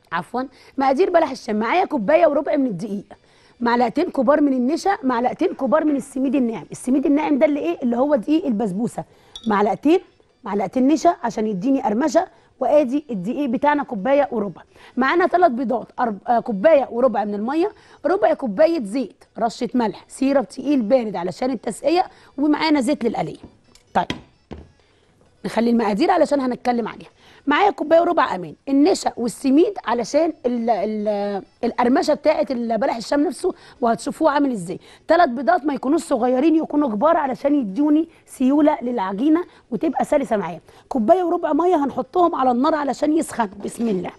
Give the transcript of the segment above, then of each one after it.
عفوا مقادير بلح الشام معايا كوبايه وربع من الدقيق معلقتين كبار من النشا معلقتين كبار من السميد الناعم السميد الناعم ده اللي ايه اللي هو دقيق البسبوسه معلقتين معلقتين نشا عشان يديني قرمشه وادي الدقيق بتاعنا كوبايه وربع معانا ثلاث بيضات أرب... آه كوبايه وربع من الميه ربع كوبايه زيت رشه ملح سيرب تقيل بارد علشان التسقيه ومعانا زيت للقليه طيب نخلي المقادير علشان هنتكلم عليها معايا كوبايه وربع امان النشا والسميد علشان ال ال القرمشه بتاعه البلح الشام نفسه وهتشوفوه عامل ازاي ثلاث بيضات ما يكونوش صغيرين يكونوا كبار علشان يدوني سيوله للعجينه وتبقى سلسه معايا كوبايه وربع ميه هنحطهم على النار علشان يسخنوا بسم الله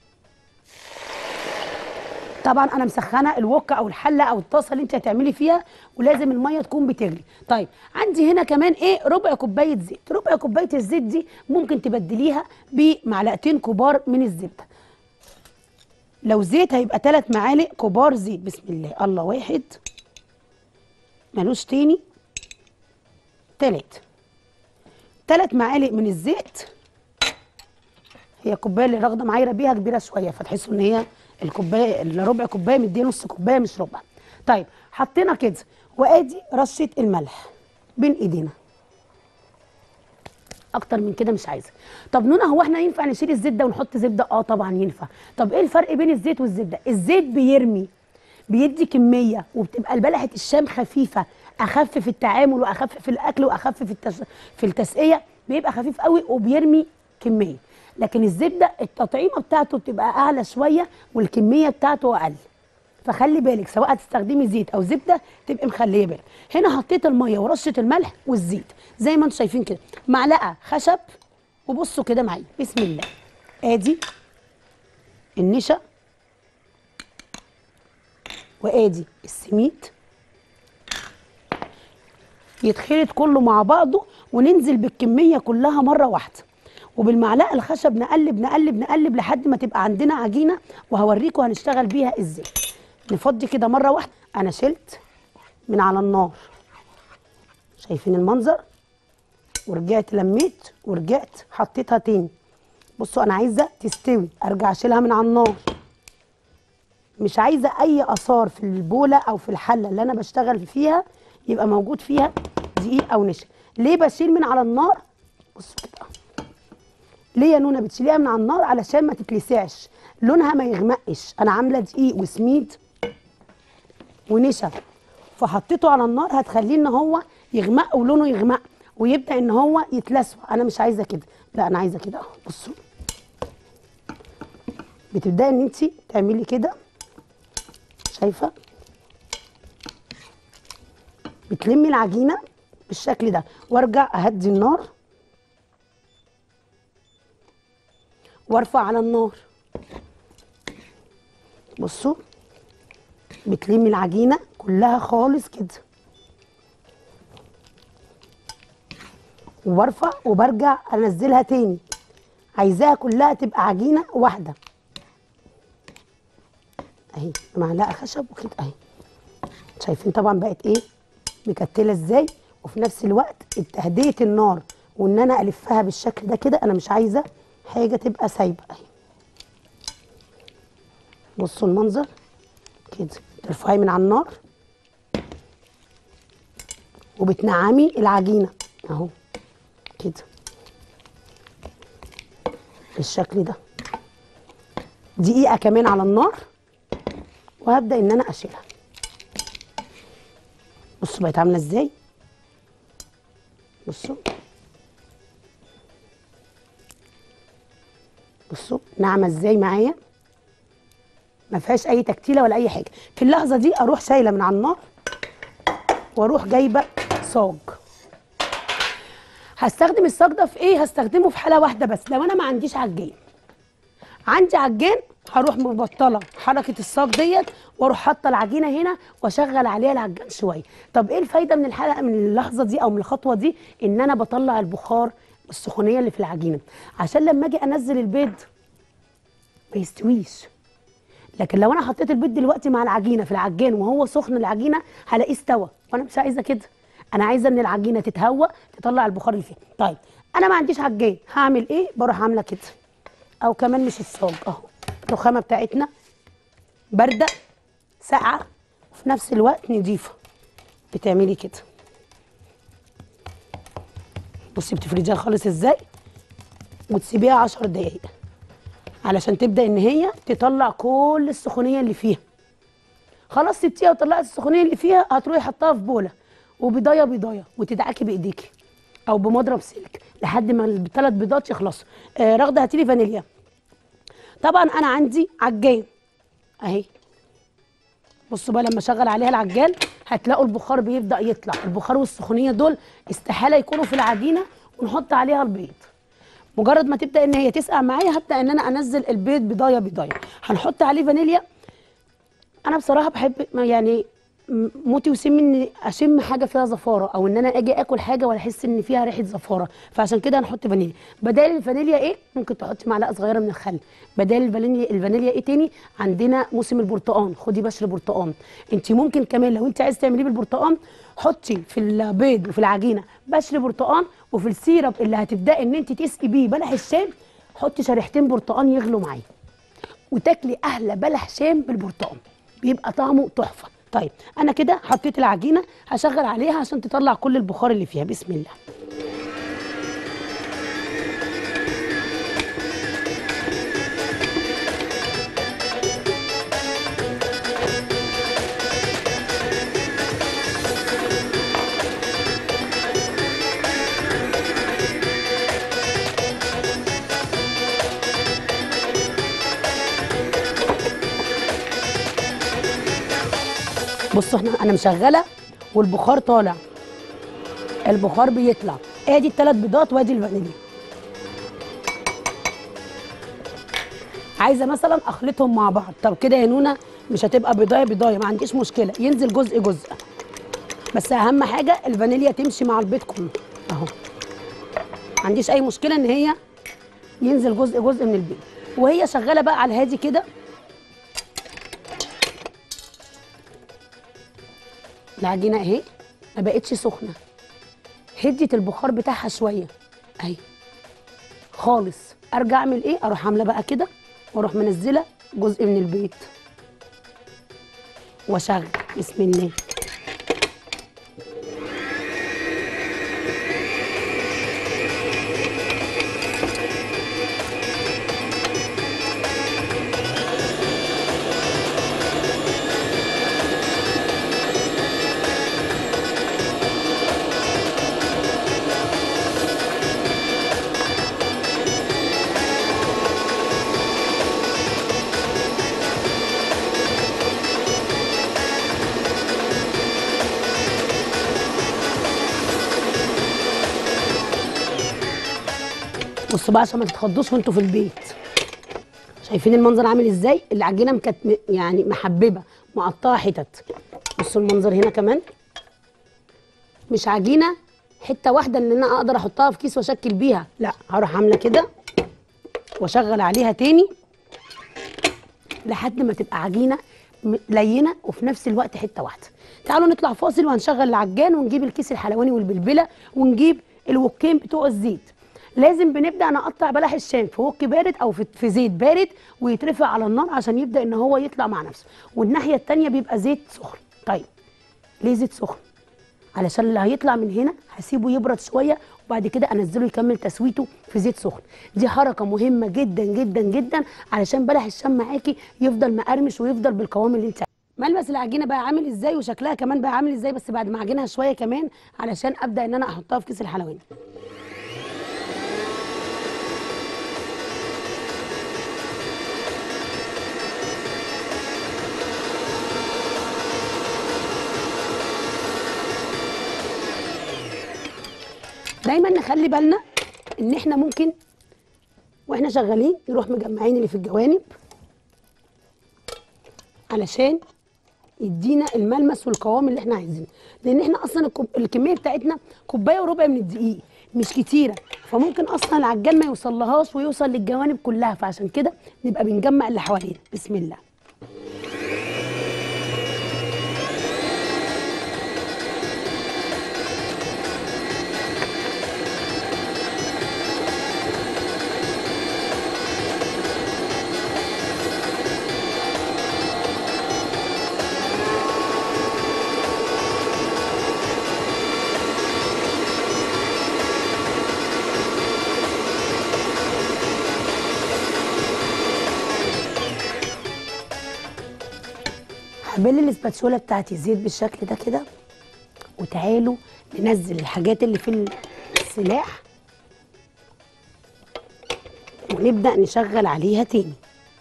طبعا انا مسخنه الوكه او الحله او الطاسه اللي انت هتعملي فيها ولازم الميه تكون بتغلي طيب عندي هنا كمان ايه ربع كوبايه زيت ربع كوبايه الزيت دي ممكن تبدليها بمعلقتين كبار من الزبده لو زيت هيبقى ثلاث معالق كبار زيت بسم الله الله واحد ملوش تاني تلات تلات معالق من الزيت هي الكوبايه اللي راغده معايره بيها كبيره شويه فتحسوا ان هي الكوبايه الربع كوبايه مديه نص كوبايه مش ربع طيب حطينا كده وادي رشه الملح بين ايدينا اكتر من كده مش عايزه طب نونا هو احنا ينفع نشيل الزيت ده ونحط زبده اه طبعا ينفع طب ايه الفرق بين الزيت والزبده الزيت بيرمي بيدي كميه وبتبقى البلحه الشام خفيفه اخف في التعامل واخف في الاكل واخف في التس... في التسقيه بيبقى خفيف قوي وبيرمي كميه لكن الزبده التطعيمه بتاعته بتبقى اعلى شويه والكميه بتاعته اقل فخلي بالك سواء هتستخدمي زيت او زبده تبقي مخليه بالك هنا حطيت الميه ورشه الملح والزيت زي ما انتم شايفين كده معلقه خشب وبصوا كده معايا بسم الله ادي النشا وادي السميد يتخلط كله مع بعضه وننزل بالكميه كلها مره واحده وبالمعلقه الخشب نقلب نقلب نقلب لحد ما تبقى عندنا عجينه وهوريكم هنشتغل بيها ازاي نفضي كده مره واحده انا شلت من على النار شايفين المنظر ورجعت لميت ورجعت حطيتها تاني بصوا انا عايزه تستوي ارجع اشيلها من على النار مش عايزه اي اثار في البوله او في الحله اللي انا بشتغل فيها يبقى موجود فيها دقيق او نشا ليه بشيل من على النار بصوا كده ليه يا نونا بتشيليها من على النار علشان ما تتلسعش لونها ما يغمقش انا عامله دقيق وسميد ونشا فحطيته على النار هتخليه ان هو يغمق ولونه يغمق ويبدا ان هو يتلسع انا مش عايزه كده لا انا عايزه كده اهو بصوا بتبداي ان انت تعملي كده شايفه بتلمي العجينه بالشكل ده وارجع اهدي النار وارفع على النار بصوا بتلمي العجينه كلها خالص كده وبرفع وبرجع انزلها تاني عايزاها كلها تبقى عجينه واحده اهي معلقه خشب وكده اهي شايفين طبعا بقت ايه مكتله ازاي وفي نفس الوقت تهديه النار وان انا الفها بالشكل ده كده انا مش عايزه حاجه تبقى سايبه اهي بصوا المنظر كده ترفعي من على النار وبتنعمي العجينه اهو كده بالشكل ده دقيقه كمان على النار وهبدا ان انا اشيلها بصوا بقت عامله ازاي بصوا بصوا ناعمه ازاي معايا ما فيهاش اي تكتيله ولا اي حاجه في اللحظه دي اروح شايله من على النار واروح جايبه صاج هستخدم الصاج ده في ايه هستخدمه في حاله واحده بس لو انا ما عنديش عجان عندي عجان هروح مبطله حركه الصاج ديت واروح حاطه العجينه هنا واشغل عليها العجان شويه طب ايه الفايده من الحلقه من اللحظه دي او من الخطوه دي ان انا بطلع البخار السخونيه اللي في العجينه عشان لما اجي انزل البيض ما يستويش لكن لو انا حطيت البيض دلوقتي مع العجينه في العجان وهو سخن العجينه هلاقيه استوى وانا مش عايزه كده انا عايزه ان العجينه تتهوى تطلع البخار اللي فيها طيب انا ما عنديش عجان هعمل ايه بروح عامله كده او كمان مش الصاج اهو الرخامه بتاعتنا بارده ساقعه وفي نفس الوقت نضيفه بتعملي كده بصي بتفرديها خالص ازاي وتسيبيها 10 دقايق علشان تبدا ان هي تطلع كل السخونيه اللي فيها خلاص سبتيها وطلعت السخونيه اللي فيها هتروحي حطها في بوله وبيضايه بيضايه وتدعكي بايديكي او بمضرب سلك لحد ما الثلاث بيضات يخلصوا آه رغده هاتيلي فانيليا طبعا انا عندي عجان اهي بصوا بقى لما اشغل عليها العجان هتلاقوا البخار بيبدا يطلع البخار والسخونيه دول استحاله يكونوا في العجينه ونحط عليها البيض مجرد ما تبدا ان هي تسقع معايا هبدا ان انا انزل البيض بضايه بضايه هنحط عليه فانيليا انا بصراحه بحب ما يعني م- موتي وسمي ان اشم حاجه فيها زفاره او ان انا اجي اكل حاجه ولا احس ان فيها ريحه زفاره فعشان كده هنحط فانيليا بدال الفانيليا ايه ممكن تحطي معلقه صغيره من الخل بدال الفانيليا الفانيليا ايه تاني عندنا موسم البرتقال خدي بشر برتقال انت ممكن كمان لو انت عايز تعمليه بالبرتقال حطي في البيض وفي العجينه بشر برتقال وفي السيرب اللي هتبداي ان انت تسقي بيه بلح الشام حطي شريحتين برتقال يغلوا معايا وتاكلي احلى بلح شام بالبرتقال بيبقى طعمه تحفه طيب انا كده حطيت العجينه هشغل عليها عشان تطلع كل البخار اللي فيها بسم الله بصوا احنا انا مشغله والبخار طالع البخار بيطلع ادي الثلاث بيضات وادي الفانيليا عايزه مثلا اخلطهم مع بعض طب كده يا نونا مش هتبقى بيضايه بيضايه ما عنديش مشكله ينزل جزء جزء بس اهم حاجه الفانيليا تمشي مع البيض كله اهو ما عنديش اي مشكله ان هي ينزل جزء جزء من البيض وهي شغاله بقى على الهادي كده العجينه اهي ما بقتش سخنه هديت البخار بتاعها شويه اهي خالص ارجع اعمل ايه اروح عامله بقى كده واروح منزله جزء من البيض واشغل بسم الله بصوا بقى عشان ما تتخضوش وانتوا في البيت شايفين المنظر عامل ازاي العجينه مكت... يعني محببه مقطعه حتت بصوا المنظر هنا كمان مش عجينه حته واحده ان انا اقدر احطها في كيس واشكل بيها لا هروح عامله كده واشغل عليها تاني لحد ما تبقى عجينه م- لينه وفي نفس الوقت حته واحده تعالوا نطلع فاصل وهنشغل العجان ونجيب الكيس الحلواني والبلبله ونجيب الوكين بتوع الزيت لازم بنبدا نقطع بلح الشام في وك بارد او في في زيت بارد ويترفع على النار عشان يبدا ان هو يطلع مع نفسه والناحيه التانيه بيبقى زيت سخن طيب ليه زيت سخن علشان اللي هيطلع من هنا هسيبه يبرد شويه وبعد كده انزله يكمل تسويته في زيت سخن دي حركه مهمه جدا جدا جدا علشان بلح الشام معاكي يفضل مقرمش ويفضل بالقوام اللي انت عايزاه. ملمس العجينه بقى عامل ازاي وشكلها كمان بقى عامل ازاي بس بعد ما اعجنها شويه كمان علشان ابدا ان انا احطها في كيس الحلواني دايما نخلي بالنا ان احنا ممكن واحنا شغالين نروح مجمعين اللي في الجوانب علشان يدينا الملمس والقوام اللي احنا عايزينه لان احنا اصلا الكوب... الكميه بتاعتنا كوبايه وربع من الدقيق مش كتيره فممكن اصلا العجان ما يوصلهاش ويوصل للجوانب كلها فعشان كده نبقى بنجمع اللي حوالينا بسم الله هعمل لي الاسباتشوله بتاعتي زيت بالشكل ده كده وتعالوا ننزل الحاجات اللي في السلاح ونبدا نشغل عليها تاني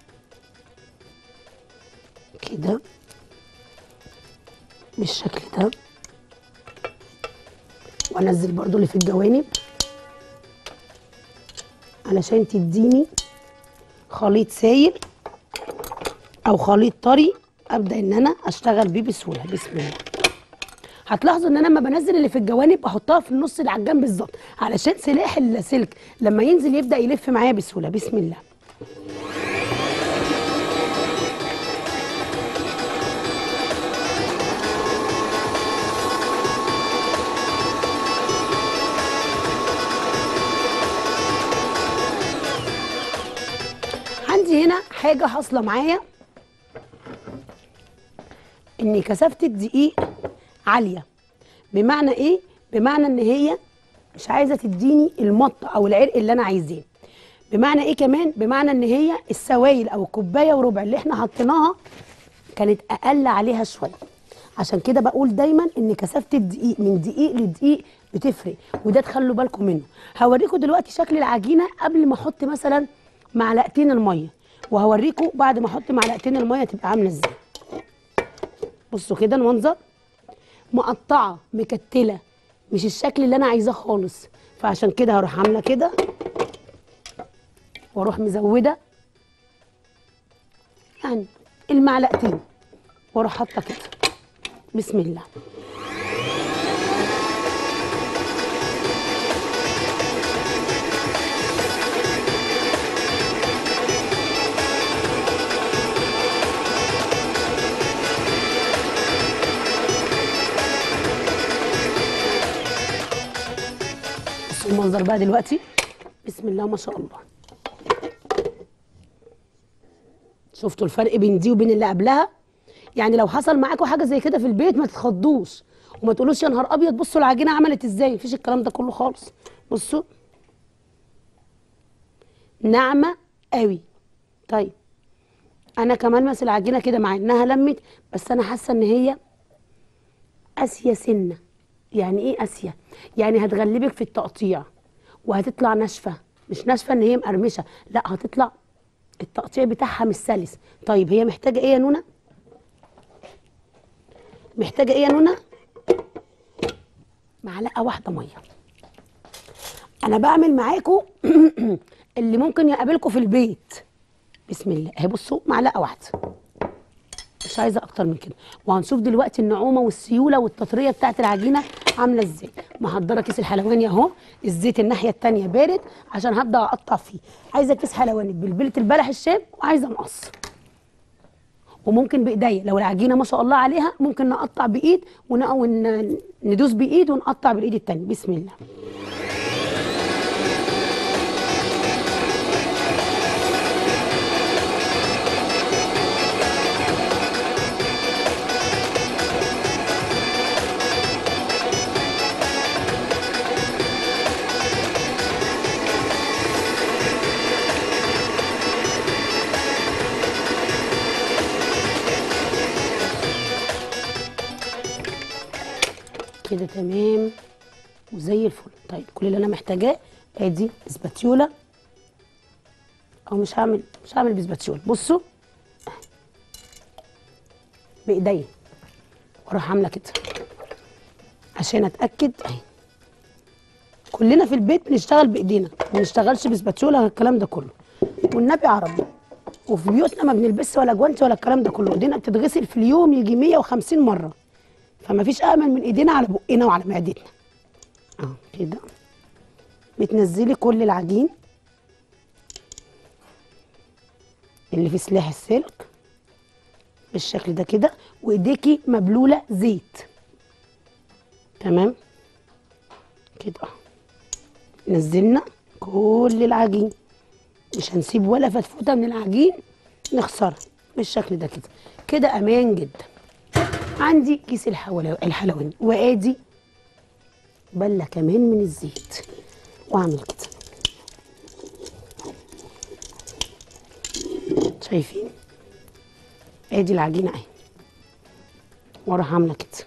كده بالشكل ده وانزل برضو اللي في الجوانب علشان تديني خليط سايل او خليط طري ابدا ان انا اشتغل بيه بسهوله بسم الله هتلاحظوا ان انا لما بنزل اللي في الجوانب بحطها في النص اللي على الجنب بالظبط علشان سلاح السلك لما ينزل يبدا يلف معايا بسهوله بسم الله عندي هنا حاجه حاصله معايا ان كثافه الدقيق عاليه بمعنى ايه بمعنى ان هي مش عايزه تديني المط او العرق اللي انا عايزاه بمعنى ايه كمان بمعنى ان هي السوائل او الكوبايه وربع اللي احنا حطيناها كانت اقل عليها شويه عشان كده بقول دايما ان كثافه الدقيق من دقيق لدقيق بتفرق وده تخلوا بالكم منه هوريكم دلوقتي شكل العجينه قبل ما احط مثلا معلقتين الميه وهوريكم بعد ما احط معلقتين الميه تبقى عامله ازاي بصوا كده المنظر مقطعه مكتله مش الشكل اللي انا عايزاه خالص فعشان كده هروح عامله كده واروح مزوده يعني المعلقتين واروح حاطه كده بسم الله بصوا المنظر بقى دلوقتي بسم الله ما شاء الله شفتوا الفرق بين دي وبين اللي قبلها يعني لو حصل معاكم حاجه زي كده في البيت ما تتخضوش وما تقولوش يا نهار ابيض بصوا العجينه عملت ازاي مفيش الكلام ده كله خالص بصوا ناعمه قوي طيب انا كمان ماسك العجينه كده مع انها لمت بس انا حاسه ان هي قاسيه سنه يعني ايه قاسيه يعني هتغلبك في التقطيع وهتطلع ناشفه مش ناشفه ان هي مقرمشه لا هتطلع التقطيع بتاعها مش سلس طيب هي محتاجه ايه يا نونا محتاجه ايه يا نونا معلقه واحده ميه انا بعمل معاكم اللي ممكن يقابلكم في البيت بسم الله اهي بصوا معلقه واحده مش عايزه اكتر من كده وهنشوف دلوقتي النعومه والسيوله والتطريه بتاعت العجينه عامله ازاي محضره كيس الحلواني اهو الزيت الناحيه التانية بارد عشان هبدا اقطع فيه عايزه كيس حلواني بلبله البلح الشام وعايزه مقص وممكن بايديا لو العجينه ما شاء الله عليها ممكن نقطع بايد ون- ون- ندوس بايد ونقطع بالايد التانية بسم الله كده تمام وزي الفل طيب كل اللي انا محتاجاه ادي اسباتيولا او مش هعمل مش هعمل بسباتيولا بصوا بايديا واروح عامله كده عشان اتاكد اهي كلنا في البيت بنشتغل بايدينا ما بنشتغلش بسباتيولا ولا الكلام ده كله والنبي عربي وفي بيوتنا ما بنلبسش ولا جوانتي ولا الكلام ده كله ايدينا بتتغسل في اليوم يجي 150 مره فما فيش امل من ايدينا على بقنا وعلى معدتنا اهو كده بتنزلي كل العجين اللي في سلاح السلك بالشكل ده كده وايديكي مبلوله زيت تمام كده اهو نزلنا كل العجين مش هنسيب ولا فتفوته من العجين نخسرها بالشكل ده كده كده امان جدا عندي كيس الحولا- الحلواني وادي بله كمان من الزيت واعمل كده شايفين ادي العجينه اهي واروح عامله كده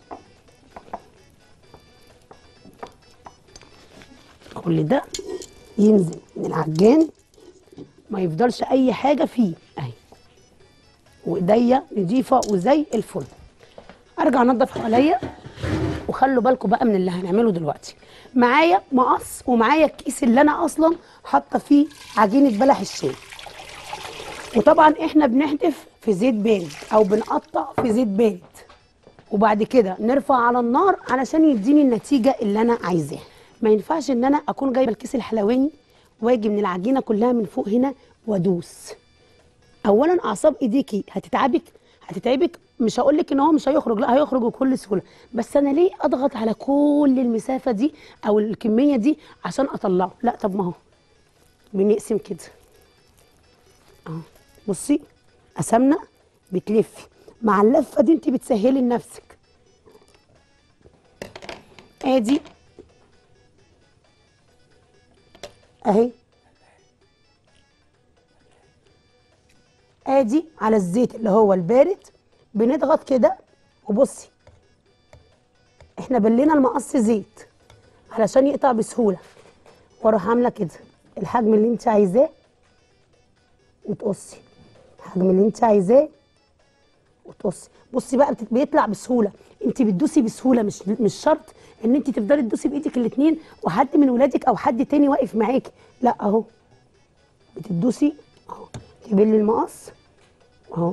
كل ده ينزل من العجان ما يفضلش اي حاجه فيه اهي وايديا نضيفه وزي الفل ارجع انضف حواليا وخلوا بالكم بقى من اللي هنعمله دلوقتي معايا مقص ومعايا الكيس اللي انا اصلا حاطه فيه عجينه بلح الشاي وطبعا احنا بنحدف في زيت بارد او بنقطع في زيت بارد وبعد كده نرفع على النار علشان يديني النتيجه اللي انا عايزاها ما ينفعش ان انا اكون جايبه الكيس الحلواني واجي من العجينه كلها من فوق هنا وادوس اولا اعصاب ايديكي هتتعبك هتتعبك مش هقول لك ان هو مش هيخرج لا هيخرج بكل سهوله بس انا ليه اضغط على كل المسافه دي او الكميه دي عشان اطلعه لا طب ما هو بنقسم كده اهو بصي قسمنا بتلفي مع اللفه دي انت بتسهلي لنفسك ادي اهي ادي على الزيت اللي هو البارد بنضغط كده وبصي احنا بلينا المقص زيت علشان يقطع بسهوله واروح عامله كده الحجم اللي انت عايزاه وتقصي الحجم اللي انت عايزاه وتقصي بصي بقى بتت- بيطلع بسهوله انت بتدوسي بسهوله مش مش شرط ان انت تفضلي تدوسي بايدك الاثنين وحد من ولادك او حد تاني واقف معاكي لا اهو بتدوسي اهو تبلي المقص اهو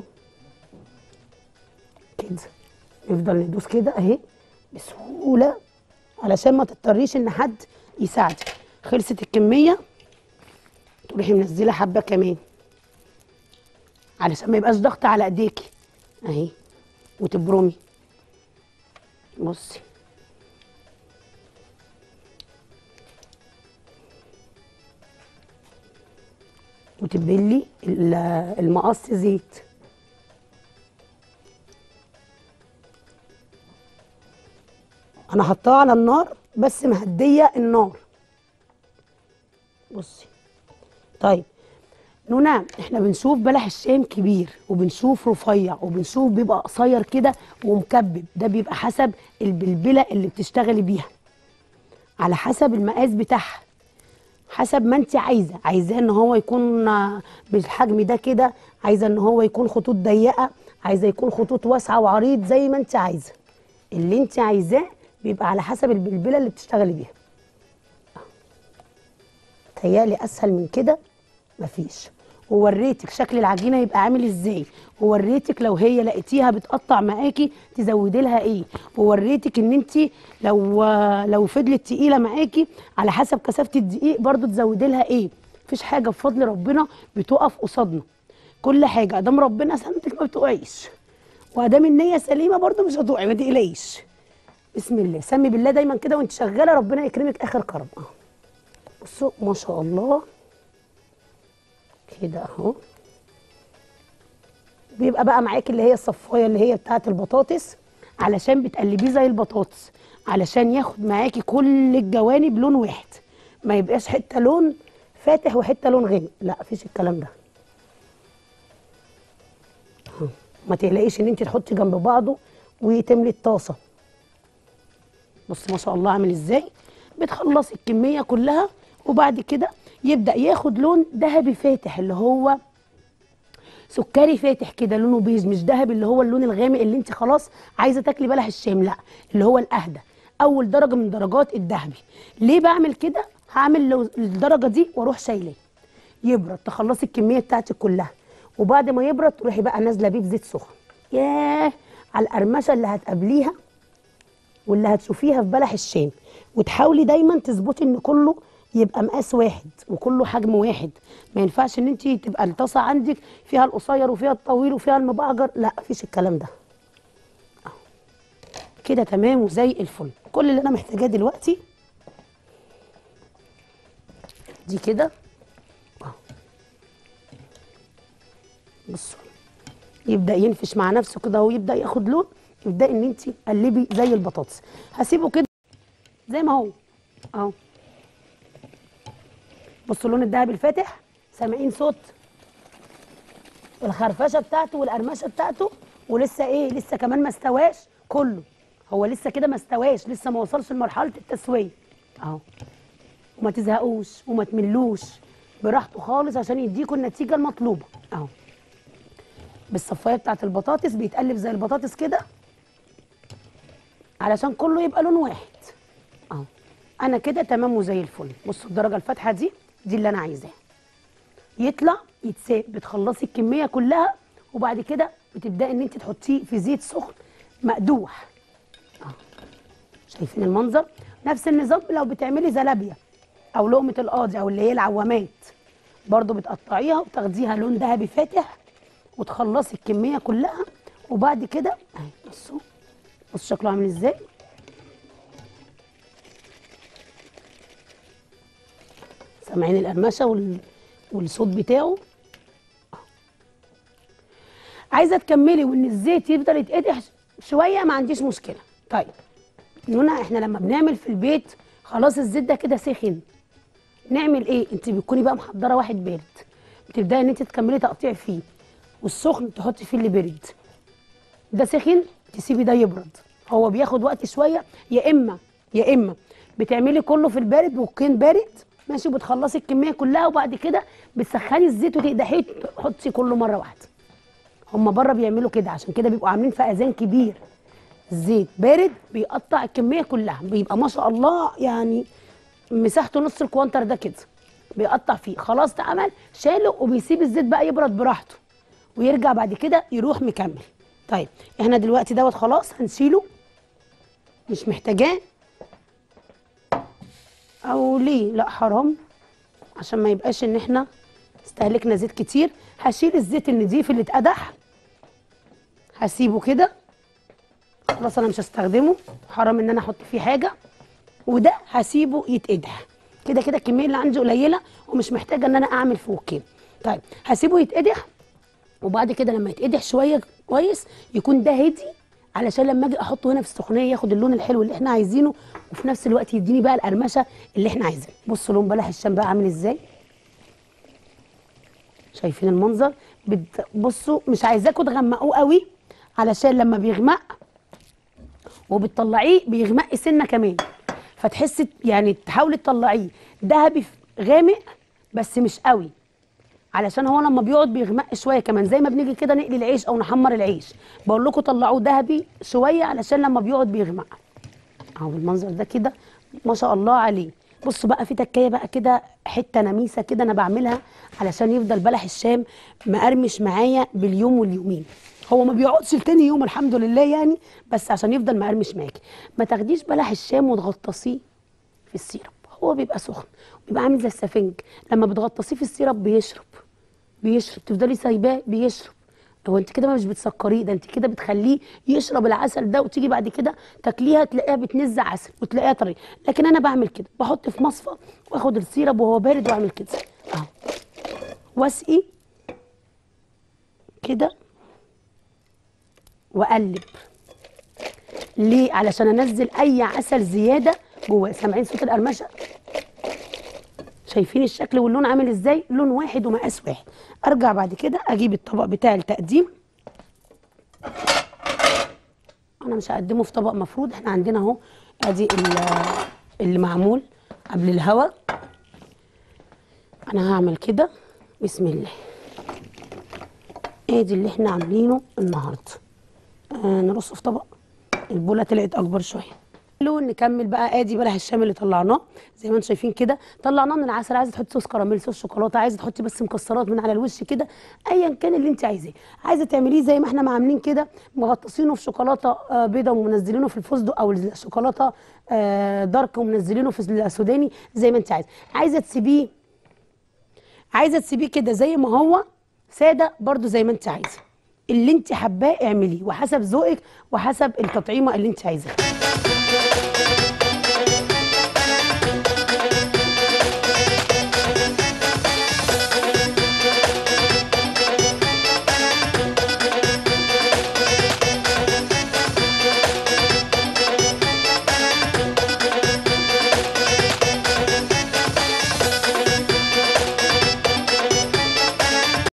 كده نفضل ندوس كده اهي بسهوله علشان ما تضطريش ان حد يساعدك خلصت الكميه تروحي منزله حبه كمان علشان ما يبقاش ضغط على ايديكي اهي وتبرمي بصي وتبلي ال- المقص زيت انا حطاه على النار بس مهديه النار بصي طيب نونا احنا بنشوف بلح الشام كبير وبنشوف رفيع وبنشوف بيبقى قصير كده ومكبب ده بيبقى حسب البلبله اللي بتشتغلي بيها على حسب المقاس بتاعها حسب ما انت عايزه عايزاه ان هو يكون آه، بالحجم ده كده عايزه ان هو يكون خطوط ضيقه عايزه يكون خطوط واسعه وعريض زي ما انت عايزه اللي انت عايزاه بيبقى على حسب البلبله اللي بتشتغلي بيها تهيألي اسهل من كده مفيش ووريتك شكل العجينه يبقى عامل ازاي ووريتك لو هي لقيتيها بتقطع معاكي تزودي لها ايه ووريتك ان انت لو لو فضلت تقيله معاكي على حسب كثافه الدقيق برضو تزودي لها ايه مفيش حاجه بفضل ربنا بتقف قصادنا كل حاجه ادام ربنا سندك ما بتقعيش وادام النيه سليمه برضو مش هتقعي ما تقلقيش بسم الله سمي بالله دايما كده وانت شغاله ربنا يكرمك اخر كرم اهو بصوا ما شاء الله كده اهو بيبقى بقى معاكي اللي هي الصفايه اللي هي بتاعه البطاطس علشان بتقلبيه زي البطاطس علشان ياخد معاكي كل الجوانب لون واحد ما يبقاش حته لون فاتح وحته لون غامق لا مفيش الكلام ده أهو. ما تقلقيش ان انت تحطي جنب بعضه وتملي الطاسه بص ما شاء الله عامل ازاي بتخلصي الكميه كلها وبعد كده يبدا ياخد لون ذهبي فاتح اللي هو سكري فاتح كده لونه بيج مش ذهبي اللي هو اللون الغامق اللي انت خلاص عايزه تاكلي بلح الشام لا اللي هو الاهدى اول درجه من درجات الذهبي ليه بعمل كده هعمل لو الدرجه دي واروح شايلاه يبرد تخلصي الكميه بتاعتك كلها وبعد ما يبرد تروحي بقى نازله بيه بزيت سخن ياه على القرمشه اللي هتقابليها واللي هتشوفيها في بلح الشام وتحاولي دايما تظبطي ان كله يبقى مقاس واحد وكله حجم واحد ما ينفعش ان انت تبقى الطاسه عندك فيها القصير وفيها الطويل وفيها المبعجر لا مفيش الكلام ده أهو. كده تمام وزي الفل كل اللي انا محتاجاه دلوقتي دي كده أهو. بصوا يبدا ينفش مع نفسه كده ويبدا ياخد لون يبداي ان انت قلبي زي البطاطس هسيبه كده زي ما هو اهو بصوا اللون الذهبي الفاتح سامعين صوت الخرفشه بتاعته والقرمشه بتاعته ولسه ايه لسه كمان ما استواش كله هو لسه كده ما استواش لسه ما وصلش لمرحله التسويه اهو وما تزهقوش وما تملوش براحته خالص عشان يديكوا النتيجه المطلوبه اهو بالصفايه بتاعت البطاطس بيتقلب زي البطاطس كده علشان كله يبقى لون واحد اهو انا كده تمام وزي الفل بصوا الدرجه الفاتحه دي دي اللي انا عايزاها يطلع يتساب بتخلصي الكميه كلها وبعد كده بتبداي ان انت تحطيه في زيت سخن مقدوح اهو شايفين المنظر نفس النظام لو بتعملي زلابيا او لقمه القاضي او اللي هي العوامات برضو بتقطعيها وتاخديها لون ذهبي فاتح وتخلصي الكميه كلها وبعد كده اهي بصوا بصوا شكله عامل ازاي سامعين القرمشه وال... والصوت بتاعه عايزه تكملي وان الزيت يفضل يتقدح شويه ما عنديش مشكله طيب هنا احنا لما بنعمل في البيت خلاص الزيت ده كده سخن نعمل ايه انت بتكوني بقى محضره واحد بارد بتبداي ان انت تكملي تقطيع فيه والسخن تحطي فيه اللي برد ده سخن تسيبي ده يبرد هو بياخد وقت شويه يا اما يا اما بتعملي كله في البارد والكين بارد ماشي وبتخلصي الكميه كلها وبعد كده بتسخني الزيت وتقدحيه تحطي كله مره واحده هما بره بيعملوا كده عشان كده بيبقوا عاملين فأذان كبير الزيت بارد بيقطع الكميه كلها بيبقى ما شاء الله يعني مساحته نص الكوانتر ده كده بيقطع فيه خلاص اتعمل شاله وبيسيب الزيت بقى يبرد براحته ويرجع بعد كده يروح مكمل طيب احنا دلوقتي دوت خلاص هنشيله مش محتاجاه او ليه لا حرام عشان ما يبقاش ان احنا استهلكنا زيت كتير هشيل الزيت النضيف اللي اتقدح هسيبه كده خلاص انا مش هستخدمه حرام ان انا احط فيه حاجه وده هسيبه يتقدح كده كده الكميه اللي عندي قليله ومش محتاجه ان انا اعمل فوق كده طيب هسيبه يتقدح وبعد كده لما يتقدح شويه كويس يكون ده هدي علشان لما اجي احطه هنا في السخونيه ياخد اللون الحلو اللي احنا عايزينه وفي نفس الوقت يديني بقى القرمشه اللي احنا عايزينه بصوا لون بلح الشام بقى عامل ازاي شايفين المنظر بت- بصوا مش عايزاكم تغمقوه قوي علشان لما بيغمق وبتطلعيه بيغمق سنه كمان فتحسي يعني تحاولي تطلعيه ذهبي غامق بس مش قوي علشان هو لما بيقعد بيغمق شويه كمان زي ما بنيجي كده نقلي العيش او نحمر العيش بقول لكم طلعوه ذهبي شويه علشان لما بيقعد بيغمق اهو بالمنظر ده كده ما شاء الله عليه بصوا بقى في تكايه بقى كده حته نميسه كده انا بعملها علشان يفضل بلح الشام مقرمش معايا باليوم واليومين هو ما بيقعدش لتاني يوم الحمد لله يعني بس عشان يفضل مقرمش معاكي ما تاخديش بلح الشام وتغطسيه في السيرب هو بيبقى سخن بيبقى عامل زي السفنج لما بتغطسيه في السيرب بيشرب بيشرب تفضلي سايباه بيشرب هو انت كده مش بتسكريه ده انت كده بتخليه يشرب العسل ده وتيجي بعد كده تاكليها تلاقيها بتنزع عسل وتلاقيها طري لكن انا بعمل كده بحط في مصفى واخد السيرب وهو بارد واعمل كده اهو واسقي كده واقلب ليه علشان انزل اي عسل زياده جواه سامعين صوت القرمشه شايفين الشكل واللون عامل ازاي لون واحد ومقاس واحد ارجع بعد كده اجيب الطبق بتاع التقديم انا مش هقدمه في طبق مفروض احنا عندنا اهو ادي ال- اللي معمول قبل الهوا انا هعمل كده بسم الله ادي اللي احنا عاملينه النهارده آه نرصه في طبق البوله طلعت اكبر شويه حلو نكمل بقى ادي بلح الشام اللي طلعناه زي ما انتم شايفين كده طلعناه من العسل عايزه تحطي صوص كراميل صوص شوكولاته عايزه تحطي بس مكسرات من على الوش كده ايا كان اللي انت عايزاه عايزه تعمليه زي ما احنا ما عاملين كده مغطسينه في شوكولاته آه، بيضه ومنزلينه في الفستق او الشوكولاته آه، دارك ومنزلينه في السوداني زي ما انت عايزه عايزه تسيبيه عايزه تسيبيه كده زي ما هو ساده برضو زي ما انت عايزه اللي انت حباه اعمليه وحسب ذوقك وحسب التطعيمه اللي انت عايزاها